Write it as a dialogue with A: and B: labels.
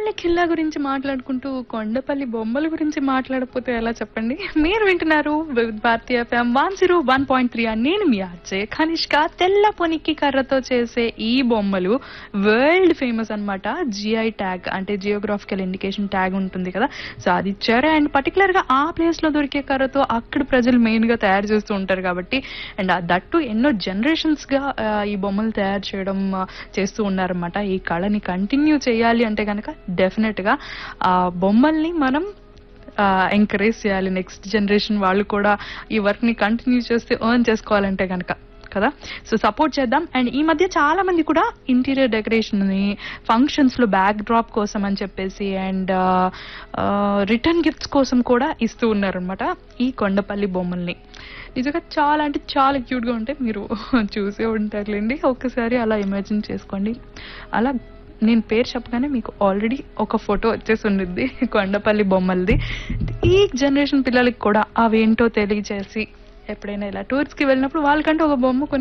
A: కొండపల్లి ఖిల్లా గురించి మాట్లాడుకుంటూ కొండపల్లి బొమ్మల గురించి మాట్లాడకపోతే ఎలా చెప్పండి మీరు వింటున్నారు Vividh Bharati FM one zero one point three నేను మీ ఆర్జే కనిష్క తెల్ల పొనికి కర్రతో చేసే ఈ బొమ్మలు వరల్డ్ ఫేమస్ అన్నమాట జిఐ ట్యాగ్ అంటే జియోగ్రాఫికల్ ఇండికేషన్ ట్యాగ్ ఉంటుంది కదా సో అది ఇచ్చారు అండ్ పర్టికులర్ గా ఆ ప్లేస్ లో దొరికే కర్రతో అక్కడ ప్రజలు మెయిన్ గా తయారు చేస్తూ ఉంటారు కాబట్టి అండ్ దట్టు ఎన్నో జనరేషన్స్ గా ఆ, ఈ బొమ్మలు తయారు చేయడం ఆ, చేస్తూ ఉన్నారన్నమాట ఈ కళని కంటిన్యూ చేయాలి అంటే కనుక డెఫినెట్ గా ఆ బొమ్మల్ని మనం ఎంకరేజ్ చేయాలి నెక్స్ట్ జనరేషన్ వాళ్ళు కూడా ఈ వర్క్ ని కంటిన్యూ చేస్తే ఎర్న్ చేసుకోవాలంటే కనుక కదా సో సపోర్ట్ చేద్దాం అండ్ ఈ మధ్య చాలా మంది కూడా ఇంటీరియర్ డెకరేషన్ ని ఫంక్షన్స్ లో బ్యాక్ డ్రాప్ కోసం అని చెప్పేసి అండ్ రిటర్న్ గిఫ్ట్స్ కోసం కూడా ఇస్తూ ఉన్నారనమాట ఈ కొండపల్లి బొమ్మల్ని నిజంగా చాలా అంటే చాలా క్యూట్ గా ఉంటాయి మీరు చూసే ఉంటారులేండి ఒక్కసారి అలా ఇమాజిన్ చేసుకోండి అలా నేను పేరు చెప్పగానే మీకు ఆల్రెడీ ఒక ఫోటో వచ్చేసి ఉండిద్ది కొండపల్లి బొమ్మలది ఈ జనరేషన్ పిల్లలకి కూడా అవేంటో తెలియజేసి ఎప్పుడైనా ఇలా టూర్స్ కి వెళ్ళినప్పుడు వాళ్ళకంటే ఒక బొమ్మ కొని